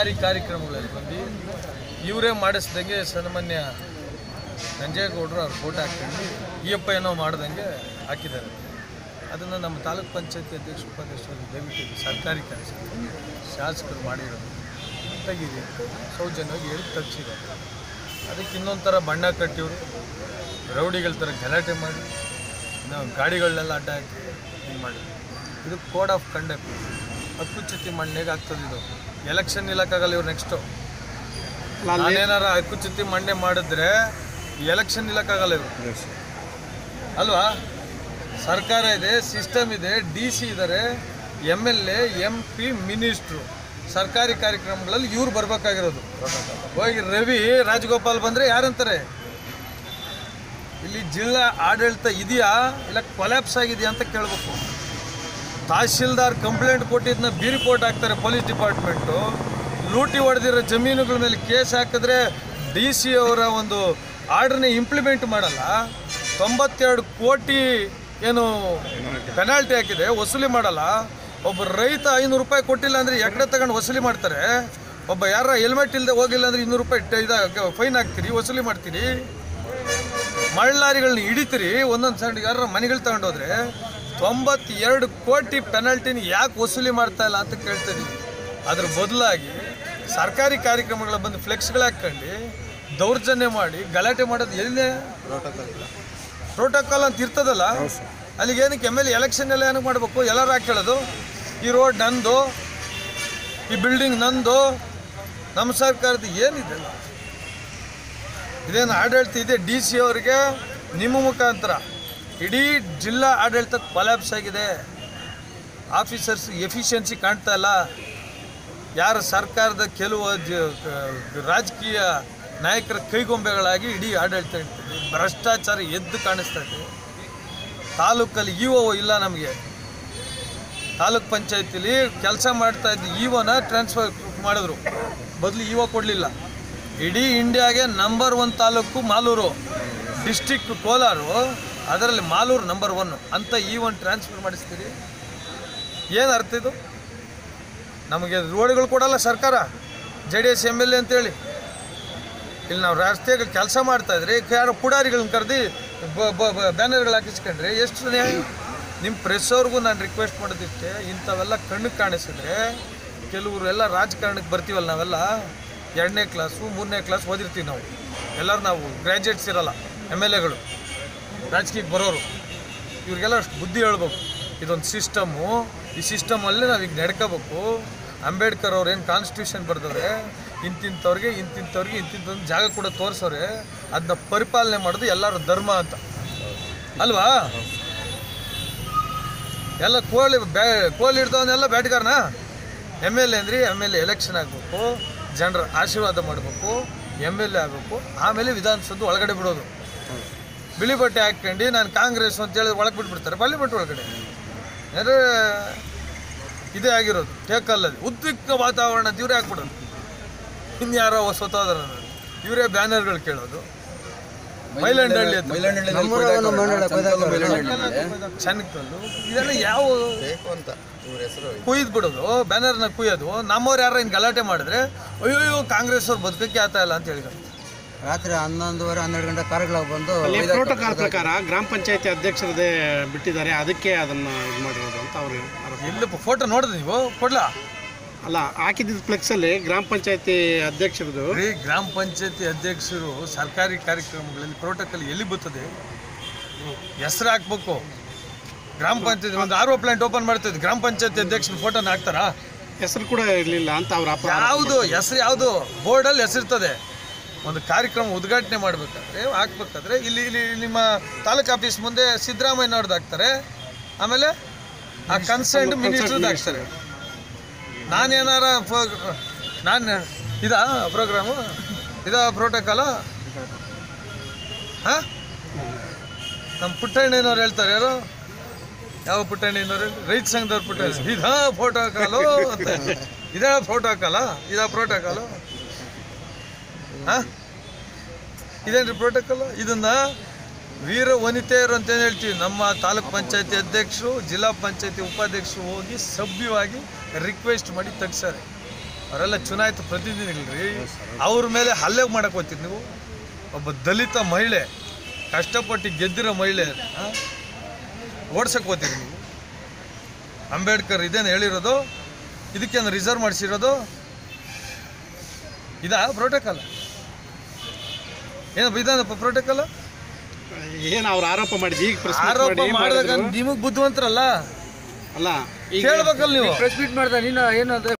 ಸರ್ಕಾರಿ ಕಾರ್ಯಕ್ರಮಗಳಲ್ಲಿ ಬಂದು ಇವರೇ ಮಾಡಿಸ್ದಂಗೆ ಸನ್ಮಾನ್ಯ ನಂಜೇಗೌಡರು ಅವ್ರು ಫೋಟೋ ಹಾಕ್ಕೊಂಡು ಇ ಎಫ್ ಏನೋ ಮಾಡ್ದಂಗೆ ಹಾಕಿದ್ದಾರೆ ಅದನ್ನು ನಮ್ಮ ತಾಲೂಕ್ ಪಂಚಾಯತಿ ಅಧ್ಯಕ್ಷ ಉಪಾಧ್ಯಕ್ಷರು ದಯವಿಟ್ಟು ಇದು ಸರ್ಕಾರಿ ಕೆಲಸ ಶಾಸಕರು ಮಾಡಿರೋದು ತೆಗೀರಿ ಅಂತ ಸೌಜನ್ಯವಾಗಿ ಹೇಳಿ ತಗ್ಸಿದ್ದಾರೆ ಅದಕ್ಕೆ ಇನ್ನೊಂದು ಥರ ಬಣ್ಣ ಕಟ್ಟಿವರು ರೌಡಿಗಳ ಥರ ಗಲಾಟೆ ಮಾಡಿ ನಾವು ಗಾಡಿಗಳನ್ನೆಲ್ಲ ಅಡ್ಡ ಹಾಕಿ ಇದು ಮಾಡಿ ಇದು ಕೋಡ್ ಆಫ್ ಕಂಡಕ್ಟ್ ಹಕ್ಕುಚ್ಯುತಿ ಮಣ್ಣೆಗೆ ಆಗ್ತದೆ ಇದು ಎಲೆಕ್ಷನ್ ನಿಲ್ಲಕ್ಕಾಗಲ್ಲ ಇವ್ರು ನೆಕ್ಸ್ಟು ನಾನೇನಾರ ಹಕ್ಕುಚ್ಯುತಿ ಮಂಡೆ ಮಾಡಿದ್ರೆ ಎಲೆಕ್ಷನ್ ನಿಲ್ಲಕ್ಕಾಗಲ್ಲ ಇವರು ಅಲ್ವಾ ಸರ್ಕಾರ ಇದೆ ಸಿಸ್ಟಮ್ ಇದೆ ಡಿ ಸಿ ಇದ್ದಾರೆ M L A M P minister ಸರ್ಕಾರಿ ಕಾರ್ಯಕ್ರಮಗಳಲ್ಲಿ ಇವ್ರು ಬರ್ಬೇಕಾಗಿರೋದು ಹೋಗಿ ರವಿ ರಾಜಗೋಪಾಲ್ ಬಂದರೆ ಯಾರಂತಾರೆ ಇಲ್ಲಿ ಜಿಲ್ಲಾ ಆಡಳಿತ ಇದೆಯಾ ಇಲ್ಲ ಕೊಲ್ಯಾಪ್ಸ್ ಆಗಿದೆಯಾ ಅಂತ ಕೇಳಬೇಕು ತಹಶೀಲ್ದಾರ್ ಕಂಪ್ಲೇಂಟ್ ಕೊಟ್ಟಿದ್ದನ್ನ ಬಿ ರಿಪೋರ್ಟ್ ಹಾಕ್ತಾರೆ ಪೊಲೀಸ್ ಡಿಪಾರ್ಟ್ಮೆಂಟು ಲೂಟಿ ಹೊಡೆದಿರೋ ಜಮೀನುಗಳ ಮೇಲೆ ಕೇಸ್ ಹಾಕಿದ್ರೆ ಡಿ ಸಿ ಅವರ ಒಂದು ಆರ್ಡ್ರನ್ನ ಇಂಪ್ಲಿಮೆಂಟ್ ಮಾಡಲ್ಲ ತೊಂಬತ್ತೆರಡು ಕೋಟಿ ಏನು ಪೆನಾಲ್ಟಿ ಹಾಕಿದೆ ವಸೂಲಿ ಮಾಡಲ್ಲ ಒಬ್ಬ ರೈತ ಐನೂರು ರೂಪಾಯಿ ಕೊಟ್ಟಿಲ್ಲ ಅಂದರೆ ಎಕಡೆ ತಗೊಂಡು ವಸೂಲಿ ಮಾಡ್ತಾರೆ ಒಬ್ಬ ಯಾರ ಹೆಲ್ಮೆಟ್ ಇಲ್ಲದೆ ಹೋಗಿಲ್ಲ ಅಂದರೆ ಇನ್ನೂರು ರೂಪಾಯಿ ಟ- ಇದ ಫೈನ್ ಹಾಕ್ತೀರಿ ವಸೂಲಿ ಮಾಡ್ತೀರಿ ಮಳ್ಳಾರಿಗಳನ್ನ ಹಿಡಿತೀರಿ ಒಂದೊಂದು ಸಣ್ಣ ಯಾರ ಮನೆಗಳು ತಗೊಂಡೋದ್ರೆ ತೊಂಬತ್ತೆರಡು ಕೋಟಿ ಪೆನಾಲ್ಟಿನ ಯಾಕೆ ವಸೂಲಿ ಮಾಡ್ತಾ ಇಲ್ಲ ಅಂತ ಕೇಳ್ತಾ ಇದೀವಿ ಅದ್ರ ಬದಲಾಗಿ ಸರ್ಕಾರಿ ಕಾರ್ಯಕ್ರಮಗಳ ಬಂದು ಫ್ಲೆಕ್ಸ್ಗಳು ಹಾಕ್ಕೊಂಡು ದೌರ್ಜನ್ಯ ಮಾಡಿ ಗಲಾಟೆ ಮಾಡೋದು ಎಲ್ಲೇ ಪ್ರೋಟೋಕಾಲ್ ಅಂತ ಇರ್ತದಲ್ಲ ಅಲ್ಲಿಗೆ ಏನಕ್ಕೆ ಎಮ್ ಎಲ್ ಎಲೆಕ್ಷನ್ ಎಲ್ಲ ಏನಕ್ಕೆ ಮಾಡಬೇಕು ಎಲ್ಲರೂ ಹಾಕ್ಕೊಳ್ಳೋದು ಈ ರೋಡ್ ನಂದು ಈ ಬಿಲ್ಡಿಂಗ್ ನಂದು ನಮ್ಮ ಸರ್ಕಾರದ ಏನಿದೆಲ್ಲ ಇದೇನು ಆಡಳಿತ ಇದೆ ಡಿ ಸಿ ಅವರಿಗೆ ನಿಮ್ಮ ಮುಖಾಂತರ ಇಡೀ ಜಿಲ್ಲಾ ಆಡಳಿತ ಕೊಲ್ಯಾಪ್ಸ್ ಆಗಿದೆ ಆಫೀಸರ್ಸ್ ಎಫಿಷಿಯನ್ಸಿ ಕಾಣ್ತಾ ಇಲ್ಲ ಯಾರ ಸರ್ಕಾರದ ಕೆಲವು ಜ- ಕ- ರಾಜಕೀಯ ನಾಯಕರ ಕೈಗೊಂಬೆಗಳಾಗಿ ಇಡೀ ಆಡಳಿತ ಇರ್ತದೆ ಭ್ರಷ್ಟಾಚಾರ ಎದ್ದು ಕಾಣಿಸ್ತಾ ಇದೆ ತಾಲೂಕಲ್ಲಿ ಇ ಒ ಇಲ್ಲ ನಮಗೆ ತಾಲೂಕ್ ಪಂಚಾಯತಿಲಿ ಕೆಲಸ ಮಾಡ್ತಾ ಇದ್ದ ಇಒನ ಟ್ರಾನ್ಸ್ಫರ್ ಮಾಡಿದ್ರು ಬದಲು ಇಒ ಕೊಡಲಿಲ್ಲ ಇಡೀ ಇಂಡಿಯಾಗೆ number one taluk Malur district Kolar ಅದರಲ್ಲಿ ಮಾಲೂರು ನಂಬರ್ ಒನ್ ಅಂತ ಈ ಒನ್ ಟ್ರಾನ್ಸ್ಫರ್ ಮಾಡಿಸ್ತೀರಿ ಏನು ಅರ್ಥ ಇದು ನಮಗೆ ರೋಡ್ಗಳು ಕೊಡಲ್ಲ ಸರ್ಕಾರ J D S M L A ಅಂತೇಳಿ ಇಲ್ಲಿ ನಾವು ರಸ್ತೆಗೆ ಕೆಲಸ ಮಾಡ್ತಾ ಇದ್ರಿ ಯಾರೋ ಪುಡಾರಿಗಳನ್ನ ಕರೆದು ಬ್ಯಾನರ್ಗಳು ಹಾಕಿಸ್ಕೊಂಡ್ರೆ ಎಷ್ಟು ನ್ಯಾಯ ನಿಮ್ಮ ಪ್ರೆಸ್ ಅವ್ರಿಗೂ ನಾನು ರಿಕ್ವೆಸ್ಟ್ ಮಾಡೋದಿಷ್ಟೇ ಇಂಥವೆಲ್ಲ ಕಣ್ಣಿಗೆ ಕಾಣಿಸಿದ್ರೆ ಕೆಲವರು ಎಲ್ಲ ರಾಜಕಾರಣಕ್ಕೆ ಬರ್ತೀವಲ್ಲ ನಾವೆಲ್ಲ ಎರಡನೇ ಕ್ಲಾಸು ಮೂರನೇ ಕ್ಲಾಸ್ ಓದಿರ್ತೀವಿ ನಾವು ಎಲ್ಲರೂ ನಾವು ಗ್ರ್ಯಾಜುಯೇಟ್ಸ್ ಇರಲ್ಲ ಎಮ್ ಎಲ್ ಎಗಳು ರಾಜಕೀಯಕ್ಕೆ ಬರೋರು ಇವ್ರಿಗೆಲ್ಲ ಅಷ್ಟು ಬುದ್ಧಿ ಹೇಳ್ಬೇಕು ಇದೊಂದು ಸಿಸ್ಟಮ್ಮು ಈ ಸಿಸ್ಟಮಲ್ಲೇ ನಾವು ಈಗ ನಡ್ಕೋಬೇಕು ಅಂಬೇಡ್ಕರ್ ಅವ್ರು ಏನು ಕಾನ್ಸ್ಟಿಟ್ಯೂಷನ್ ಬರೆದವ್ರೆ ಇಂತಿಂಥವ್ರಿಗೆ ಇಂತಿಂಥವ್ರಿಗೆ ಇಂತಿಂಥೊಂದು ಜಾಗ ಕೂಡ ತೋರಿಸೋರೆ ಅದನ್ನ ಪರಿಪಾಲನೆ ಮಾಡೋದು ಎಲ್ಲರ ಧರ್ಮ ಅಂತ ಅಲ್ವಾ ಎಲ್ಲ ಕೋಳಿ ಬ್ಯಾ ಕೋಳಿ ಹಿಡ್ದವನ್ನೆಲ್ಲ ಬ್ಯಾಟ್ಗಾರನ ಎಮ್ ಎಲ್ ಎ ಅಂದ್ರಿ ಎಮ್ ಎಲ್ ಎ ಎಲೆಕ್ಷನ್ ಆಗಬೇಕು ಜನರ ಆಶೀರ್ವಾದ ಮಾಡಬೇಕು ಎಮ್ ಎಲ್ ಎ ಆಗಬೇಕು ಆಮೇಲೆ ವಿಧಾನಸೌಧ ಒಳಗಡೆ ಬಿಡೋದು ಬಿಳಿ ಬಟ್ಟೆ ಹಾಕ್ಕೊಂಡು ನಾನು ಕಾಂಗ್ರೆಸ್ ಅಂತ ಹೇಳಿ ಒಳಗೆ ಬಿಟ್ಬಿಡ್ತಾರೆ ಪಾರ್ಲಿಮೆಂಟ್ ಒಳಗಡೆ ಅಂದರೆ ಇದೇ ಆಗಿರೋದು ಟೇಕಲ್ಲಲ್ಲಿ ಉದ್ವಿಗ್ನ ವಾತಾವರಣ ಇವರೇ ಹಾಕ್ಬಿಡೋದು ಇನ್ಯಾರೋ ಸ್ವತಃ ಇವರೇ ಬ್ಯಾನರ್ಗಳು ಕೇಳೋದು ಮೈಲಂಡಳ್ಳಿ ಹತ್ರ ಚೆನ್ನಕಲ್ಲು ಇದೆಲ್ಲ ಯಾವ ಬೇಕು ಅಂತ ಇವ್ರ ಹೆಸರು ಕುಯ್ದು ಬಿಡೋದು ಬ್ಯಾನರ್ನ ಕುಯ್ಯೋದು ನಮ್ಮವ್ರು ಯಾರ ಇನ್ನು ಗಲಾಟೆ ಮಾಡಿದ್ರೆ ಅಯ್ಯೋ ಕಾಂಗ್ರೆಸ್ ಅವ್ರು ಬದುಕಕ್ಕೆ ಆತ ಇಲ್ಲ ಅಂತ ಹೇಳಿದ್ರು ರಾತ್ರಿ ಹನ್ನೊಂದುವರೆ ಹನ್ನೆರಡು ಗಂಟೆ ಕಾರ್ಗಳಾಗ ಬಂದು ಅಲ್ಲಿ ಪ್ರೋಟೋಕಾಲ್ ಪ್ರಕಾರ ಗ್ರಾಮ ಪಂಚಾಯತಿ ಅಧ್ಯಕ್ಷರದೇ ಬಿಟ್ಟಿದ್ದಾರೆ ಅದಕ್ಕೆ ಅದನ್ನ ಇದು ಮಾಡಿರೋದು ಅಂತ ಅವರು ಆರೋಪ ಎಲ್ಲಿ ಫೋಟೋ ನೋಡಿದ್ರೆ ನೀವು ಕೊಡ್ಲಾ ಅಲ್ಲ ಹಾಕಿದ್ದ ಫ್ಲೆಕ್ಸ್ ಅಲ್ಲಿ ಗ್ರಾಮ ಪಂಚಾಯತಿ ಅಧ್ಯಕ್ಷರದು ರೀ ಗ್ರಾಮ ಪಂಚಾಯತಿ ಅಧ್ಯಕ್ಷರು ಸರ್ಕಾರಿ ಕಾರ್ಯಕ್ರಮಗಳಲ್ಲಿ ಪ್ರೋಟೋಕಾಲ್ ಎಲ್ಲಿ ಬರ್ತದೆ ಹೆಸರು ಹಾಕ್ಬೇಕು ಗ್ರಾಮ ಪಂಚಾಯತಿ ಒಂದು ಆರ್ ಒ ಪ್ಲಾಂಟ್ ಓಪನ್ ಮಾಡ್ತಿದ್ದು ಗ್ರಾಮ ಪಂಚಾಯತಿ ಅಧ್ಯಕ್ಷನ ಫೋಟೋನ ಹಾಕ್ತಾರಾ ಹೆಸರು ಕೂಡ ಇರಲಿಲ್ಲ ಅಂತ ಅವ್ರ ಅಪ ಯಾವುದು ಹೆಸರು ಯಾವುದು ಬೋರ್ಡಲ್ಲಿ ಹೆಸರಿರ್ತದೆ ಒಂದು ಕಾರ್ಯಕ್ರಮ ಉದ್ಘಾಟನೆ ಮಾಡಬೇಕಾದ್ರೆ ಹಾಕ್ಬೇಕಾದ್ರೆ ಇಲ್ಲಿ ಇಲ್ಲಿ ನಿಮ್ಮ ತಾಲೂಕು ಆಫೀಸ್ ಮುಂದೆ ಸಿದ್ದರಾಮಯ್ಯನವ್ರದ್ದು ಹಾಕ್ತಾರೆ ಆಮೇಲೆ ಆ ಕನ್ಸರ್ನ್ ಮಿನಿಸ್ಟರ್ದು ಹಾಕ್ತಾರೆ ನಾನೇನಾರ ನಾನು ಇದಾ ಪ್ರೋಗ್ರಾಮು ಇದಾ ಪ್ರೋಟೋಕಾಲ ಹಾಂ ನಮ್ಮ ಪುಟ್ಟಣ್ಣನವ್ರು ಹೇಳ್ತಾರೆ ಯಾರು ಯಾವ ಪುಟ್ಟಣ್ಣನವ್ರು ರೈತ ಸಂಘದವ್ರು ಪುಟ್ಟಣ್ಣ ಇದಾ ಪ್ರೋಟೋಕಾಲು ಅಂತ ಇದಾ ಪ್ರೋಟೋಕಾಲ ಇದಾ ಪ್ರೋಟೋಕಾಲು ಹಾಂ ಇದೇನ್ರಿ ಪ್ರೋಟೋಕಾಲು ಇದನ್ನ ವೀರ ವನಿತೆಯರು ಅಂತ ಏನ್ ಹೇಳ್ತೀವಿ ನಮ್ಮ ತಾಲೂಕ್ ಪಂಚಾಯತಿ ಅಧ್ಯಕ್ಷರು ಜಿಲ್ಲಾ ಪಂಚಾಯತಿ ಉಪಾಧ್ಯಕ್ಷರು ಹೋಗಿ ಸಭ್ಯವಾಗಿ ರಿಕ್ವೆಸ್ಟ್ ಮಾಡಿ ತೆಗ್ಸಾರೆ ಅವರೆಲ್ಲ ಚುನಾಯಿತ ಪ್ರತಿನಿಧಿಗಳ್ರಿ ಅವ್ರ ಮೇಲೆ ಹಲ್ಲೆ ಮಾಡಕ್ಕೆ ಹೋಗ್ತೀರಿ ನೀವು ಒಬ್ಬ ದಲಿತ ಮಹಿಳೆ ಕಷ್ಟಪಟ್ಟು ಗೆದ್ದಿರೋ ಮಹಿಳೆ ಓಡ್ಸಕ್ಕೆ ಹೋಗ್ತೀರಿ ನೀವು ಅಂಬೇಡ್ಕರ್ ಇದೇನು ಹೇಳಿರೋದು ಇದಕ್ಕೇನು ರಿಸರ್ವ್ ಮಾಡಿಸಿರೋದು ಇದಾ ಪ್ರೋಟೋಕಾಲ್ ಏನಪ್ಪ ಇದೇನಪ್ಪ ಪ್ರೋಟೋಕಾಲ್ ಏನು ಅವ್ರು ಆರೋಪ ಮಾಡಿದ್ದು ಈಗ ಪ್ರೆಸ್ ಆರೋಪ ಮಾಡಿ ಮಾಡಿದಾಗ ಮಾಡಿದ್ರು. ನಿಮಗೆ ಬುದ್ಧಿವಂತರಲ್ಲ ಅಲ್ಲ ಈಗ ಕೇಳ್ಬೇಕಲ್ಲ ನೀವು ಪ್ರೆಸ್ ಮೀಟ್ ಮಾಡ್ದೆ ನೀನು ಏನು